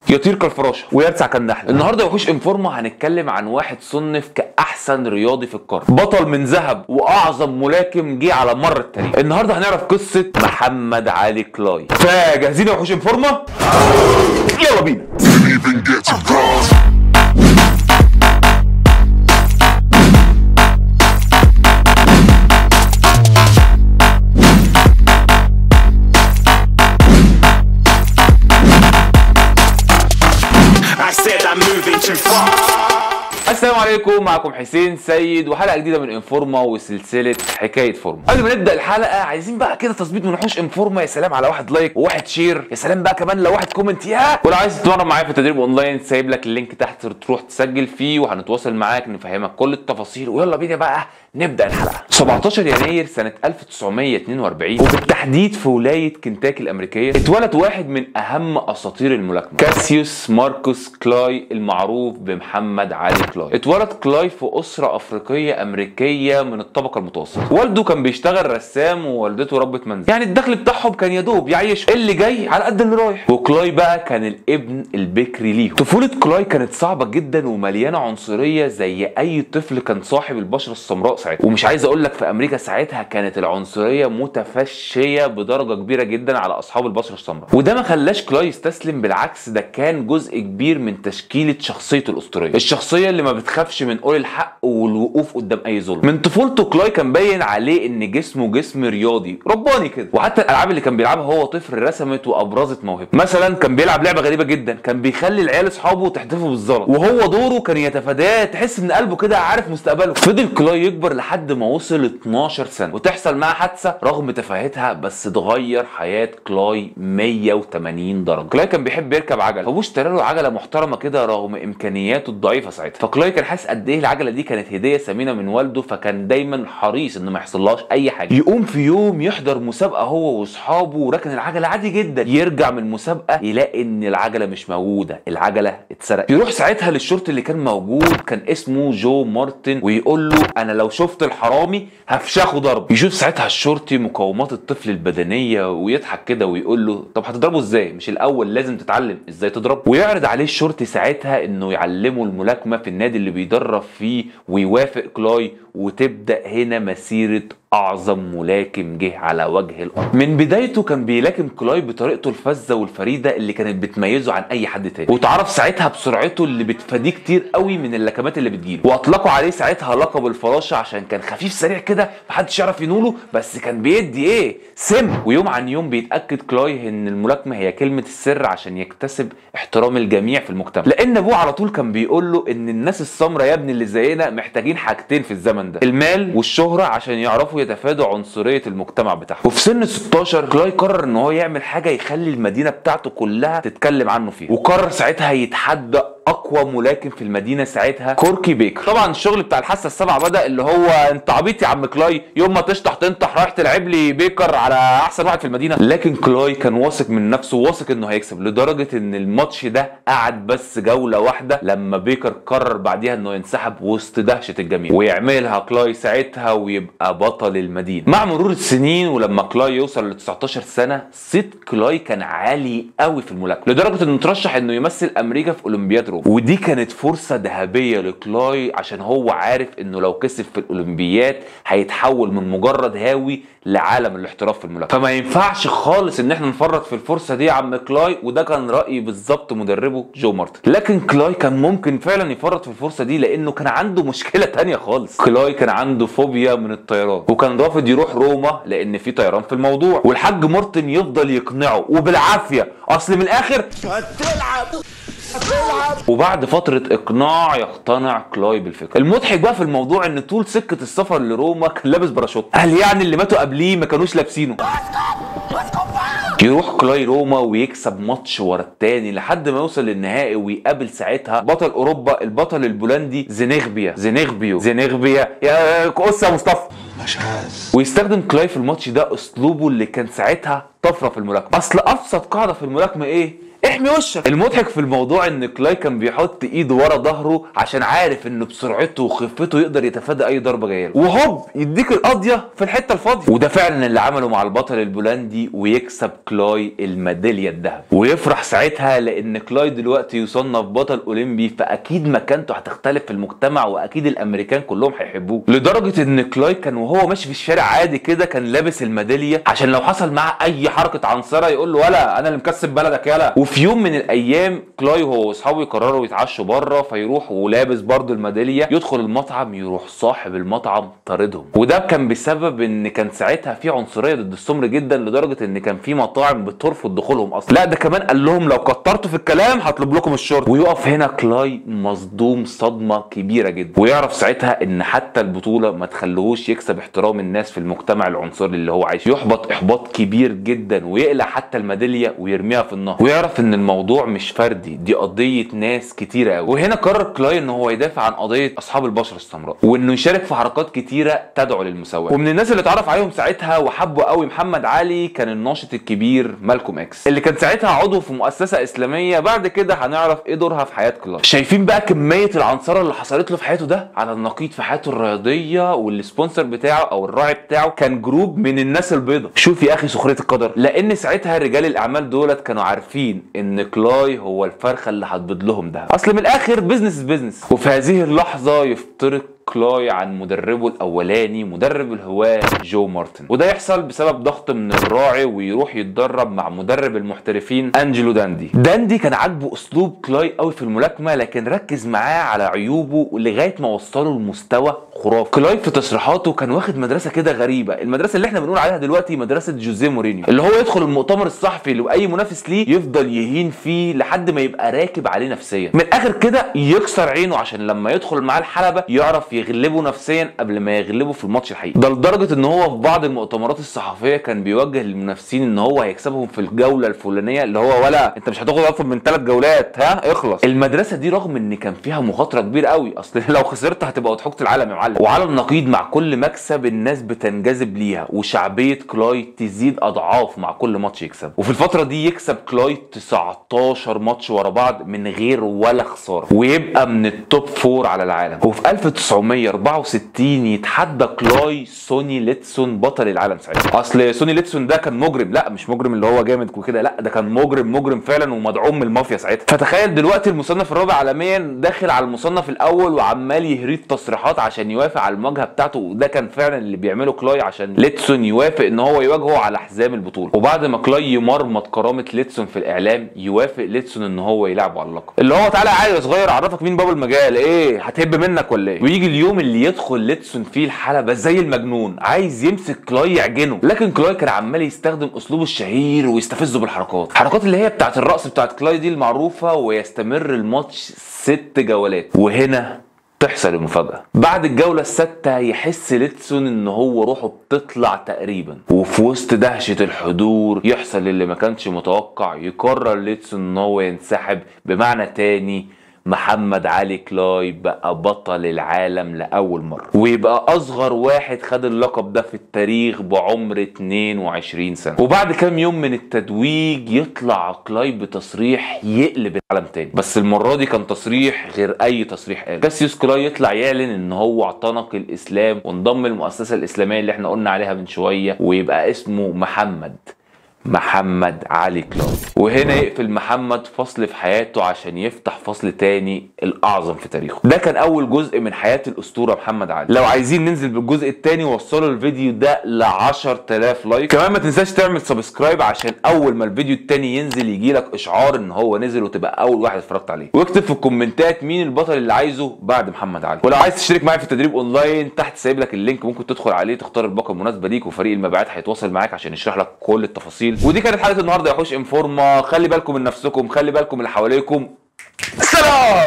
يطير كالفراشه ويرسع كالنحله النهارده يا وحوش انفورما هنتكلم عن واحد صنف كاحسن رياضي في القرن بطل من ذهب واعظم ملاكم جه على مر التاريخ النهارده هنعرف قصه محمد علي كلاي فجاهزين يا وحوش انفورما يلا بينا even get to cross. I said I'm moving too far. السلام عليكم معكم حسين سيد وحلقه جديده من انفورما وسلسله حكايه فورما قبل ما نبدا الحلقه عايزين بقى كده تظبيط من وحوش انفورما يا سلام على واحد لايك وواحد شير يا سلام بقى كمان لو واحد كومنت يا ولو عايز تتمرن معايا في التدريب اونلاين سايب لك اللينك تحت تروح تسجل فيه وهنتواصل معاك نفهمك كل التفاصيل ويلا بينا بقى نبدا الحلقه 17 يناير سنه 1942 وبالتحديد في ولايه كنتاكي الامريكيه اتولد واحد من اهم اساطير الملاكمه كاسيوس ماركوس كلاي المعروف بمحمد علي كلاي اتولد كلاي في اسره افريقيه امريكيه من الطبقه المتوسطه والده كان بيشتغل رسام ووالدته ربة منزل يعني الدخل بتاعهم كان يا دوب يعيش اللي جاي على قد اللي رايح وكلاي بقى كان الابن البكري ليهم طفوله كلاي كانت صعبه جدا ومليانه عنصريه زي اي طفل كان صاحب البشره السمراء ساعتها ومش عايز اقول لك في امريكا ساعتها كانت العنصريه متفشيه بدرجه كبيره جدا على اصحاب البشره السمراء وده ما خلاش كلاي يستسلم بالعكس ده كان جزء كبير من تشكيله شخصيته الاسطوريه الشخصيه اللي ما بتخافش من قول الحق والوقوف قدام اي ظلم من طفولته كلاي كان باين عليه ان جسمه جسم رياضي رباني كده وحتى الالعاب اللي كان بيلعبها هو طفل رسمت وابرزت موهبته مثلا كان بيلعب لعبه غريبه جدا كان بيخلي العيال اصحابه تحتفوا بالزلط وهو دوره كان يتفاداه تحس ان قلبه كده عارف مستقبله فضل كلاي يكبر لحد ما وصل 12 سنه وتحصل معاه حادثه رغم تفاهتها بس تغير حياه كلاي 180 درجه كلاي كان بيحب يركب عجله فابوه اشترى له عجله محترمه كده رغم امكانياته الضعيفه ساعتها فكلاي كان حاسس قد ايه العجله دي كانت هديه ثمينه من والده فكان دايما حريص انه ما يحصلهاش اي حاجه يقوم في يوم يحضر مسابقه هو واصحابه وراكن العجله عادي جدا يرجع من المسابقه يلاقي ان العجله مش موجوده العجله اتسرقت يروح ساعتها للشرطي اللي كان موجود كان اسمه جو مارتن ويقول له انا لو شفت الحرامي هفشخه ضرب يشوف ساعتها الشرطي مقاومات الطفل البدنيه ويضحك كده ويقول له طب هتضربه ازاي مش الاول لازم تتعلم ازاي تضرب ويعرض عليه الشرطي ساعتها انه يعلمه الملاكمه في النادي اللي بيدرب فيه ويوافق كلاي وتبدا هنا مسيره اعظم ملاكم جه على وجه الارض من بدايته كان بيلاكم كلاي بطريقته الفذه والفريده اللي كانت بتميزه عن اي حد تاني وتعرف ساعتها بسرعته اللي بتفاديه كتير قوي من اللكمات اللي بتجيله واطلقوا عليه ساعتها لقب الفراشه عشان كان خفيف سريع كده محدش يعرف ينوله بس كان بيدي ايه سم ويوم عن يوم بيتاكد كلاي ان الملاكمه هي كلمه السر عشان يكتسب احترام الجميع في المجتمع لان ابوه على طول كان بيقول له ان الناس السمراء يا ابني اللي زينا محتاجين حاجتين في الزمن ده المال والشهره عشان يعرفوا يتفادوا عنصريه المجتمع بتاعهم وفي سن 16 كلاي قرر ان هو يعمل حاجه يخلي المدينه بتاعته كلها تتكلم عنه فيها وقرر ساعتها يتحدى اقوى ملاكم في المدينه ساعتها كوركي بيكر طبعا الشغل بتاع الحاسه السبعه بدا اللي هو انت عبيط يا عم كلاي يوم ما تشطح تنطح رايح تلعب لي بيكر على احسن واحد في المدينه لكن كلاي كان واثق من نفسه واثق انه هيكسب لدرجه ان الماتش ده قعد بس جوله واحده لما بيكر قرر بعديها انه ينسحب وسط دهشه الجميع ويعملها كلاي ساعتها ويبقى بطل المدينه مع مرور السنين ولما كلاي يوصل ل 19 سنه صيت كلاي كان عالي قوي في الملاكمه لدرجه انه ترشح انه يمثل امريكا في اولمبياد روما ودي كانت فرصه ذهبيه لكلاي عشان هو عارف انه لو كسب في الاولمبياد هيتحول من مجرد هاوي لعالم الاحتراف في الملاكمه فما ينفعش خالص ان احنا نفرط في الفرصه دي يا عم كلاي وده كان راي بالظبط مدربه جو مارتن لكن كلاي كان ممكن فعلا يفرط في الفرصه دي لانه كان عنده مشكله تانية خالص كلاي كان عنده فوبيا من الطيران وكان رافض يروح روما لان في طيران في الموضوع والحاج مارتن يفضل يقنعه وبالعافيه اصل من الاخر وبعد فترة إقناع يقتنع كلاي بالفكرة. المضحك بقى في الموضوع إن طول سكة السفر لروما كان لابس باراشوت. هل يعني اللي ماتوا قبليه ما كانوش لابسينه؟ يروح كلاي روما ويكسب ماتش ورا التاني لحد ما يوصل للنهائي ويقابل ساعتها بطل اوروبا البطل البولندي زينيغبيا زينيغبيو زينيغبيا يا قص يا مصطفى ويستخدم كلاي في الماتش ده اسلوبه اللي كان ساعتها طفره في الملاكمه اصل ابسط قاعده في الملاكمه ايه احمي وشك المضحك في الموضوع ان كلاي كان بيحط ايده ورا ظهره عشان عارف ان بسرعته وخفته يقدر يتفادى اي ضربه جايه له وهوب يديك القاضيه في الحته الفاضيه وده فعلا اللي عمله مع البطل البولندي ويكسب كلاي الميداليه الذهب ويفرح ساعتها لان كلاي دلوقتي يصنف بطل اولمبي فاكيد مكانته هتختلف في المجتمع واكيد الامريكان كلهم هيحبوه لدرجه ان كلاي كان وهو ماشي في الشارع عادي كده كان لابس الميداليه عشان لو حصل معاه اي حركه عنصره يقول له ولا انا اللي مكسب بلدك يلا وفي يوم من الايام كلاي وهو واصحابه يقرروا يتعشوا بره فيروح ولابس برضه الميداليه يدخل المطعم يروح صاحب المطعم طاردهم وده كان بسبب ان كان ساعتها في عنصريه ضد السمر جدا لدرجه ان كان في مطاعم بترفض دخولهم اصلا لا ده كمان قال لهم لو كترتوا في الكلام هطلب لكم الشرطه ويقف هنا كلاي مصدوم صدمه كبيره جدا ويعرف ساعتها ان حتى البطوله ما تخليهوش يكسب احترام الناس في المجتمع العنصري اللي هو عايش فيه. يحبط احباط كبير جدا ويقلع حتى الميداليه ويرميها في النهر ويعرف ان الموضوع مش فردي دي قضيه ناس كتيره قوي وهنا قرر كلاي ان هو يدافع عن قضيه اصحاب البشره السمراء وانه يشارك في حركات كتيره تدعو للمساواه ومن الناس اللي اتعرف عليهم ساعتها وحبوا قوي محمد علي كان الناشط الكبير مالكوم اكس اللي كان ساعتها عضو في مؤسسه اسلاميه بعد كده هنعرف ايه دورها في حياه كلاي شايفين بقى كميه العنصره اللي حصلت له في حياته ده على النقيض في حياته الرياضيه والسبونسر بتاعه او الراعي بتاعه كان جروب من الناس البيضاء شوف يا اخي سخريه القدر لان ساعتها رجال الاعمال دولت كانوا عارفين ان كلاي هو الفرخه اللي هتبيض لهم ده اصل من الاخر بيزنس بيزنس وفي هذه اللحظه يفترق كلاي عن مدربه الاولاني مدرب الهواه جو مارتن وده يحصل بسبب ضغط من الراعي ويروح يتدرب مع مدرب المحترفين انجلو داندي داندي كان عاجبه اسلوب كلاي قوي في الملاكمه لكن ركز معاه على عيوبه لغايه ما وصله لمستوى خرافي كلاي في تصريحاته كان واخد مدرسه كده غريبه المدرسه اللي احنا بنقول عليها دلوقتي مدرسه جوزيه مورينيو اللي هو يدخل المؤتمر الصحفي لاي منافس ليه يفضل يهين فيه لحد ما يبقى راكب عليه نفسيا من الاخر كده يكسر عينه عشان لما يدخل معاه الحلبه يعرف يغلبه نفسيا قبل ما يغلبه في الماتش الحقيقي ده لدرجه ان هو في بعض المؤتمرات الصحفيه كان بيوجه للمنافسين ان هو هيكسبهم في الجوله الفلانيه اللي هو ولا انت مش هتاخد اكتر من ثلاث جولات ها اخلص المدرسه دي رغم ان كان فيها مخاطره كبيره قوي اصل لو خسرت هتبقى وضحوكه العالم يا معلم وعلى النقيض مع كل مكسب الناس بتنجذب ليها وشعبيه كلاي تزيد اضعاف مع كل ماتش يكسب وفي الفتره دي يكسب كلاي 19 ماتش ورا بعض من غير ولا خساره ويبقى من التوب فور على العالم وفي 1964 يتحدى كلاي سوني ليتسون بطل العالم ساعتها اصل سوني ليتسون ده كان مجرم لا مش مجرم اللي هو جامد وكده لا ده كان مجرم مجرم فعلا ومدعوم من المافيا ساعتها فتخيل دلوقتي المصنف الرابع عالميا داخل على المصنف الاول وعمال يهريد تصريحات عشان يوافق على المواجهه بتاعته وده كان فعلا اللي بيعمله كلاي عشان ليتسون يوافق ان هو يواجهه على حزام البطوله وبعد ما كلاي يمرمط كرامه ليتسون في الاعلام يوافق ليتسون ان هو يلعبه على اللقب اللي هو تعالى عادي يا صغير اعرفك مين باب المجال ايه هتهب منك ولا ايه ويجي اليوم اللي يدخل ليتسون فيه الحلبه زي المجنون عايز يمسك كلاي يعجنه لكن كلاي كان عمال يستخدم اسلوبه الشهير ويستفزه بالحركات الحركات اللي هي بتاعت الرقص بتاعت كلاي دي المعروفه ويستمر الماتش ست جولات وهنا تحصل المفاجأة بعد الجولة السادسة يحس ليتسون ان هو روحه بتطلع تقريبا وفي وسط دهشة الحضور يحصل اللي ما كانش متوقع يقرر ليتسون ان هو ينسحب بمعنى تاني محمد علي كلاي بقى بطل العالم لأول مرة ويبقى أصغر واحد خد اللقب ده في التاريخ بعمر 22 سنة وبعد كام يوم من التتويج يطلع كلاي بتصريح يقلب العالم تاني بس المرة دي كان تصريح غير أي تصريح قال كاسيوس كلاي يطلع يعلن إن هو اعتنق الإسلام وانضم للمؤسسة الإسلامية اللي احنا قلنا عليها من شوية ويبقى اسمه محمد محمد علي كلاي وهنا يقفل محمد فصل في حياته عشان يفتح فصل تاني الاعظم في تاريخه ده كان اول جزء من حياة الاسطورة محمد علي لو عايزين ننزل بالجزء التاني وصلوا الفيديو ده ل 10000 لايك كمان ما تنساش تعمل سبسكرايب عشان اول ما الفيديو التاني ينزل يجيلك اشعار ان هو نزل وتبقى اول واحد اتفرجت عليه واكتب في الكومنتات مين البطل اللي عايزه بعد محمد علي ولو عايز تشترك معايا في التدريب اونلاين تحت سايب لك اللينك ممكن تدخل عليه تختار الباقه المناسبه ليك وفريق المبيعات هيتواصل معاك عشان يشرح لك كل التفاصيل ودي كانت حلقه النهارده يا حوش انفورما خلي بالكم من نفسكم خلي بالكم من اللي حواليكم سلام